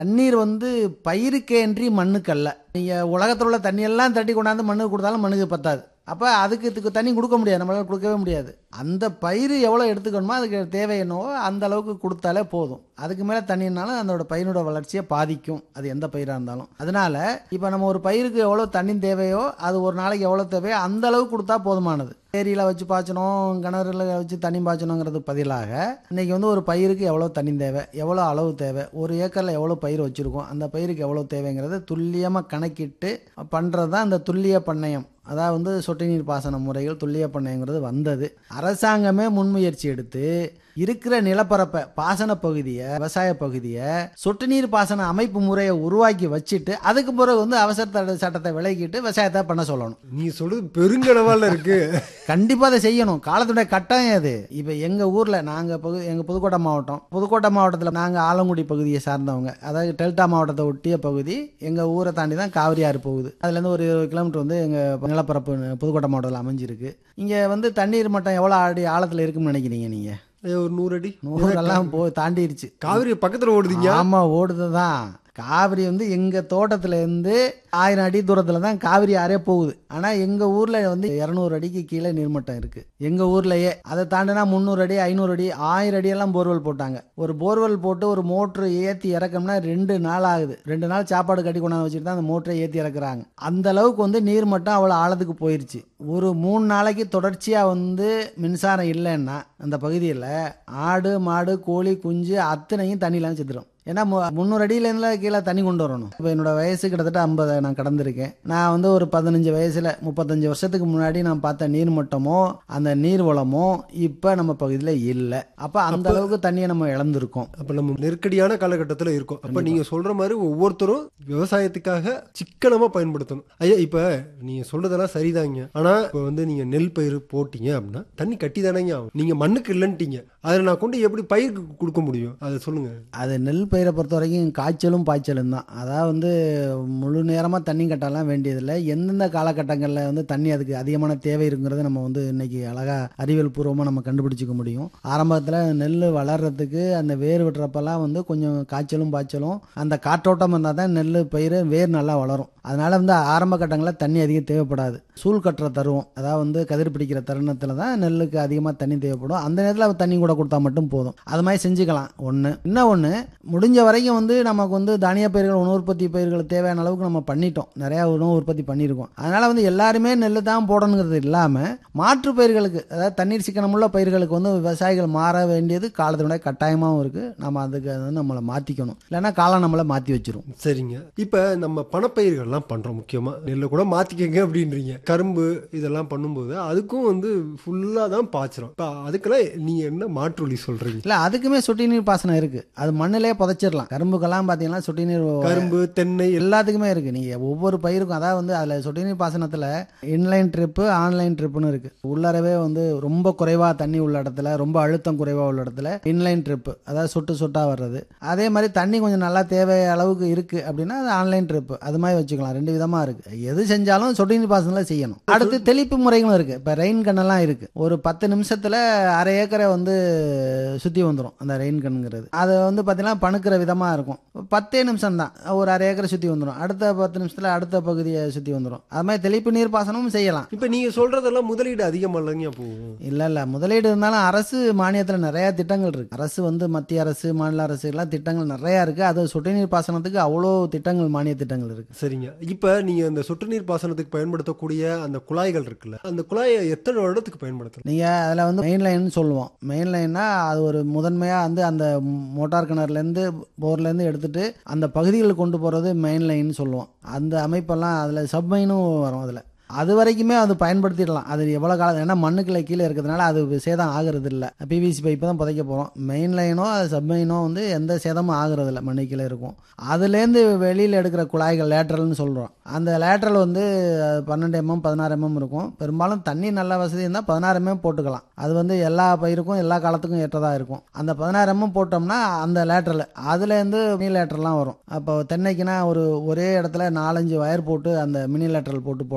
தண்ணீர் வந்து பயிருக்கேன்றி மண்ணுக்கல்ல நீங்கள் உலகத்தில் உள்ள தண்ணியெல்லாம் தட்டி கொண்டாந்து மண்ணுக்கு கொடுத்தாலும் மண்ணுக்கு பத்தாது அப்போ அதுக்கு இதுக்கு தண்ணி கொடுக்க முடியாது நம்மளால கொடுக்கவே முடியாது அந்த பயிர் எவ்வளோ எடுத்துக்கணுமோ அதுக்கு தேவை என்னவோ அந்த அளவுக்கு கொடுத்தாலே போதும் அதுக்கு மேலே தண்ணினாலும் அதோட பயிரோட வளர்ச்சியை பாதிக்கும் அது எந்த பயிராக இருந்தாலும் அதனால இப்போ நம்ம ஒரு பயிருக்கு எவ்வளோ தண்ணி தேவையோ அது ஒரு நாளைக்கு எவ்வளோ தேவையோ அந்த அளவுக்கு கொடுத்தா போதுமானது ஏரியில் வச்சு பாய்ச்சணும் கிணறுல வச்சு தண்ணி பாய்ச்சணுங்கிறது பதிலாக இன்னைக்கு வந்து ஒரு பயிருக்கு எவ்வளோ தண்ணி தேவை எவ்வளோ அளவு தேவை ஒரு ஏக்கரில் எவ்வளோ பயிர் வச்சுருக்கோம் அந்த பயிருக்கு எவ்வளோ தேவைங்கிறத துல்லியமாக கணக்கிட்டு பண்ணுறது தான் அந்த துல்லிய பண்ணையம் அதாவது வந்து சொட்டு நீர் பாசன முறைகள் துல்லிய பண்ணையங்கிறது வந்தது அரசாங்கமே முன்முயற்சி எடுத்து இருக்கிற நிலப்பரப்பை பாசன பகுதியை விவசாய பகுதியை சொட்டு நீர் பாசன அமைப்பு முறையை உருவாக்கி வச்சுட்டு அதுக்கு பிறகு வந்து அவசர தடை சட்டத்தை விலக்கிட்டு விவசாயத்தை பண்ண சொல்லணும் நீ சொல்றது பெருங்கனவால இருக்கு கண்டிப்பா அதை செய்யணும் காலத்துடைய கட்டாயம் அது இப்ப எங்க ஊர்ல நாங்க பகுதி எங்க புதுக்கோட்டை மாவட்டம் புதுக்கோட்டை மாவட்டத்தில் நாங்க ஆலங்குடி பகுதியை சார்ந்தவங்க அதாவது டெல்டா மாவட்டத்தை ஒட்டிய பகுதி எங்க ஊரை தாண்டி தான் காவிரி ஆறு போகுது அதுல இருந்து ஒரு இருபது கிலோமீட்டர் வந்து எங்க நிலப்பரப்பு புதுக்கோட்டை மாவட்டத்தில் அமைஞ்சிருக்கு இங்க வந்து தண்ணீர் மட்டம் எவ்வளவு அடி ஆழத்துல இருக்குன்னு நினைக்கிறீங்க நீங்க ஏ, ஒரு நூறு அடி நூறெல்லாம் போய் தாண்டிருச்சு காவிரி பக்கத்துல ஓடுதீங்க ஆமா ஓடுதுதான் காவிரி வந்து எங்க தோட்டத்துல இருந்து ஆயிரம் அடி தூரத்துல தான் காவிரி ஆறே போகுது ஆனா எங்க ஊர்ல வந்து இருநூறு அடிக்கு கீழே நீர்மட்டம் இருக்கு எங்க ஊர்லயே அதை தாண்டினா முந்நூறு அடி ஐநூறு அடி ஆயிரம் அடி எல்லாம் போர்வெல் போட்டாங்க ஒரு போர்வெல் போட்டு ஒரு மோட்ரு ஏத்தி இறக்கம்னா ரெண்டு நாள் ஆகுது ரெண்டு நாள் சாப்பாடு கட்டி கொண்டாந்து வச்சுட்டு தான் அந்த மோட்டரை ஏத்தி இறக்குறாங்க அந்த அளவுக்கு வந்து நீர்மட்டம் அவ்வளவு ஆழத்துக்கு போயிருச்சு ஒரு மூணு நாளைக்கு தொடர்ச்சியா வந்து மின்சாரம் இல்லைன்னா அந்த பகுதியில் ஆடு மாடு கோழி குஞ்சு அத்தனையும் தண்ணிலாம் செத்துரும் ஏன்னா மு- முந்நூறு அடியிலேருந்து கீழே தண்ணி கொண்டு வரணும் இப்போ என்னோட வயசு கிட்டத்தட்ட ஐம்பதை நான் கடந்திருக்கேன் நான் வந்து ஒரு பதினஞ்சு வயசுல முப்பத்தஞ்சு வருஷத்துக்கு முன்னாடி நான் பார்த்த நீர் மட்டமோ அந்த நீர் வளமோ இப்போ நம்ம பகுதியில் இல்லை அப்போ அந்த அளவுக்கு தண்ணியை நம்ம இழந்திருக்கோம் அப்ப நம்ம நெருக்கடியான காலகட்டத்துல இருக்கோம் அப்ப நீங்க சொல்ற மாதிரி ஒவ்வொருத்தரும் விவசாயத்துக்காக சிக்கனமா பயன்படுத்தணும் ஐயா இப்ப நீங்க சொல்றதெல்லாம் சரிதாங்க ஆனா இப்ப வந்து நீங்க நெல் பயிர் போட்டீங்க அப்படின்னா தண்ணி கட்டி தானேங்க ஆகும் நீங்க மண்ணுக்கு இல்லைன்ட்டீங்க அதை நான் கொண்டு எப்படி பயிருக்கு கொடுக்க முடியும் அதை சொல்லுங்க அது நெல் பயிரை பொறுத்த வரைக்கும் காய்ச்சலும் பாய்ச்சலும் தான் அதாவது வந்து முழு நேரமாக தண்ணி கட்டலாம் வேண்டியதில்லை எந்தெந்த காலகட்டங்களில் வந்து தண்ணி அதுக்கு அதிகமான தேவை இருக்குங்கிறத நம்ம வந்து இன்னைக்கு அழகாக அறிவியல் பூர்வமாக நம்ம கண்டுபிடிச்சிக்க முடியும் ஆரம்பத்தில் நெல் வளர்றதுக்கு அந்த வேர் விட்டுறப்பெல்லாம் வந்து கொஞ்சம் காய்ச்சலும் பாய்ச்சலும் அந்த காற்றோட்டம் இருந்தால் தான் நெல் பயிர் வேர் நல்லா வளரும் அதனால வந்து ஆரம்ப கட்டங்களில் தண்ணி அதிகம் தேவைப்படாது சூழ் கட்டுற தருவம் அதாவது வந்து கதிர் பிடிக்கிற தருணத்தில் தான் நெல்லுக்கு அதிகமாக தண்ணி தேவைப்படும் அந்த நேரத்தில் தண்ணி கூட கொடுத்தா மட்டும் போதும் அது மாதிரி செஞ்சுக்கலாம் ஒன்று இன்னும் ஒன்று முடிஞ்ச வரைக்கும் வந்து நமக்கு வந்து தானிய பயிர்கள் உணவு உற்பத்தி பயிர்கள் தேவையான அளவுக்கு நம்ம பண்ணிட்டோம் நிறையா உணவு உற்பத்தி பண்ணியிருக்கோம் அதனால வந்து எல்லாருமே நெல் தான் போடணுங்கிறது இல்லாமல் மாற்று பயிர்களுக்கு அதாவது தண்ணீர் சிக்கனமுள்ள பயிர்களுக்கு வந்து விவசாயிகள் மாற வேண்டியது காலத்தினுடைய கட்டாயமாகவும் இருக்குது நம்ம அதுக்கு வந்து நம்மளை மாற்றிக்கணும் இல்லைன்னா காலம் நம்மளை மாற்றி வச்சிரும் சரிங்க இப்ப நம்ம பணப்பயிர்கள்லாம் பண்றோம் முக்கியமா நெல்லை கூட மாத்திக்கங்க அப்படின்றீங்க கரும்பு இதெல்லாம் பண்ணும்போது அதுக்கும் வந்து ஃபுல்லா தான் பாய்ச்சிரும் இப்ப அதுக்கெல்லாம் நீங்க என்ன மாற்று வழி சொல்றீங்க இல்லை அதுக்குமே சொட்டு நீர் பாசனம் இருக்குது அது மண்ணிலே புதைச்சிடலாம் கரும்புக்கெல்லாம் பார்த்தீங்கன்னா சொட்டு நீர் கரும்பு தென்னை எல்லாத்துக்குமே இருக்கு நீங்க ஒவ்வொரு பயிருக்கும் அதாவது வந்து அதுல சொட்டு நீர் பாசனத்துல இன்லைன் ட்ரிப்பு ஆன்லைன் ட்ரிப்புன்னு இருக்கு உள்ளறவே வந்து ரொம்ப குறைவா தண்ணி உள்ள இடத்துல ரொம்ப அழுத்தம் குறைவா உள்ள இடத்துல இன்லைன் ட்ரிப்பு அதாவது சொட்டு சொட்டா வர்றது அதே மாதிரி தண்ணி கொஞ்சம் நல்லா தேவை அளவுக்கு இருக்கு அப்படின்னா அது ஆன்லைன் ட்ரிப்பு அது மாதிரி வச்சுக்கலாம் ரெண்டு விதமா இருக்கு எது செஞ்சாலும் சொட்டு நீர் பாசனத்துல செய்யணும் அடுத்து தெளிப்பு முறைகளும் இருக்கு இப்ப ரெயின் கண்ணெல்லாம் இருக்கு ஒரு பத்து நிமிஷத்துல அரை ஏக்கரை வந்து சுத்தி வந்துடும் அந்த ரெயின் கண்ணுங்கிறது அது வந்து பார்த்தீங்கன்னா பணுக்கிற விதமா இருக்கும் பத்தே நிமிஷம் தான் ஒரு அரை ஏக்கரை சுத்தி வந்துடும் அடுத்த பத்து நிமிஷத்துல அடுத்த பகுதியை சுத்தி வந்துடும் அது மாதிரி தெளிப்பு நீர் பாசனமும் செய்யலாம் இப்ப நீங்க சொல்றதெல்லாம் முதலீடு அதிகமா இல்லைங்க போகும் இல்ல இல்ல முதலீடு இருந்தாலும் அரசு மானியத்துல நிறைய திட்டங்கள் இருக்கு அரசு வந்து மத்திய அரசு மாநில அரசு எல்லாம் திட்டங்கள் நிறைய இருக்கு அது சொட்டு நீர் பாசனத்துக்கு அவ்வளோ திட்டங்கள் மானிய திட்டங்கள் இருக்கு சரிங்க இப்ப நீங்க அந்த சொட்டு நீர் பாசனத்துக்கு பயன்படுத்தக்கூடிய அந்த குழாய்கள் இருக்குல்ல அந்த குழாயை எத்தனை வருடத்துக்கு பயன்படுத்தலாம் நீங்க அதுல வந்து மெயின் லைன் சொல்லுவோம் மெயின் லைன்னா அது ஒரு முதன்மையா வந்து அந்த மோட்டார் கிணறுல இருந்து போர்ல இருந்து எடுத்துட்டு அந்த பகுதிகளுக்கு கொண்டு போறது மெயின் லைன் சொல்லுவோம் அந்த அமைப்பெல்லாம் அதுல சப்மைனும் வரும் அதுல அது வரைக்குமே அது பயன்படுத்திடலாம் அது எவ்வளோ காலம் ஏன்னா மண்ணுக்குள்ள கீழே இருக்கிறதுனால அது சேதம் ஆகிறது இல்லை பிவிசி பைப்பு தான் புதைக்க போகிறோம் மெயின் லைனோ அது சப்மைனோ வந்து எந்த சேதமும் ஆகிறது இல்லை மண்ணு கீழே இருக்கும் அதுலேருந்து வெளியில் எடுக்கிற குழாய்கள் லேட்ரல்னு சொல்கிறோம் அந்த லேட்ரல் வந்து பன்னெண்டு எம்எம் பதினாறு எம்எம் இருக்கும் பெரும்பாலும் தண்ணி நல்ல வசதி இருந்தால் பதினாறு எம்எம் போட்டுக்கலாம் அது வந்து எல்லா பயிருக்கும் எல்லா காலத்துக்கும் ஏற்றதாக இருக்கும் அந்த பதினாறு எம்எம் போட்டோம்னா அந்த லேட்ரல் அதுலேருந்து மினி லேட்ரல்லாம் வரும் அப்போ தென்னைக்குனா ஒரு ஒரே இடத்துல நாலஞ்சு வயர் போட்டு அந்த மினி லேட்ரல் போட்டு போடலாம்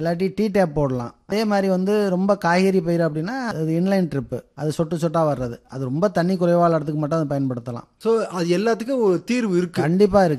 இல்லாட்டி டீ டேப் போடலாம் அதே மாதிரி வந்து ரொம்ப காய்கறி பயிர் அப்படின்னா அது இன்லைன் ட்ரிப்பு அது சொட்டு சொட்டாக வர்றது அது ரொம்ப தண்ணி குறைவான இடத்துக்கு மட்டும் அதை பயன்படுத்தலாம் ஸோ அது எல்லாத்துக்கும் ஒரு தீர்வு இருக்கு கண்டிப்பாக இருக்கு